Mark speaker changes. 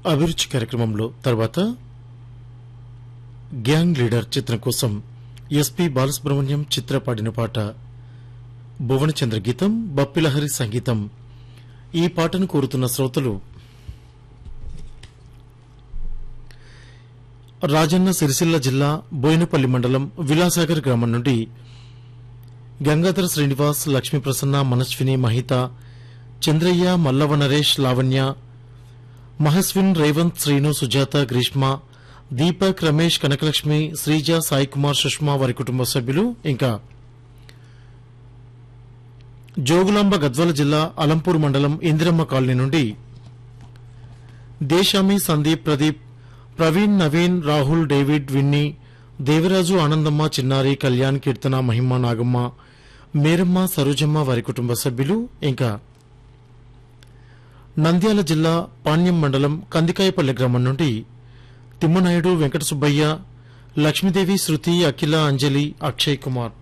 Speaker 1: అభిరుచి కార్యక్రమంలో తర్వాత గ్యాంగ్ లీడర్ చిత్రం కోసం ఎస్పి బాలసుబ్రహ్మణ్యం చిత్ర పాడిన పాట భువనచంద్ర గీతం బప్పిలహరి సంగీతం ఈ పాటను కోరుతున్న శ్రోతలు రాజన్న సిరిసిల్ల జిల్లా బోయినపల్లి మండలం విలాసాగర్ గ్రామం నుండి గంగాధర శ్రీనివాస్ లక్ష్మీప్రసన్న మనస్విని మహిత చంద్రయ్య మల్లవ నరేష్ లావణ్య మహస్విన్ రేవంత్ శ్రీను సుజాత గ్రీష్మ దీపక్ రమేష్ కనకలక్ష్మి శ్రీజ సాయి కుమార్ సుష్మా వారి కుటుంబ సభ్యులు ఇంకా జోగులాంబ గద్వాల జిల్లా అలంపూర్ మండలం ఇందిరమ్మ కాలనీ నుండి దేశామి సందీప్ ప్రదీప్ ప్రవీణ్ నవీన్ రాహుల్ డేవిడ్ విన్నీ దేవరాజు ఆనందమ్మ చిన్నారి కళ్యాణ్ కీర్తన మహిమ నాగమ్మ మేరమ్మ సరోజమ్మ వారి కుటుంబ సభ్యులు ఇంకా నంద్యాల జిల్లా పాణ్యం మండలం కందికాయపల్లి గ్రామం నుండి తిమ్మనాయుడు వెంకట సుబ్బయ్య లక్ష్మీదేవి శృతి అఖిల అంజలి అక్షయ్ కుమార్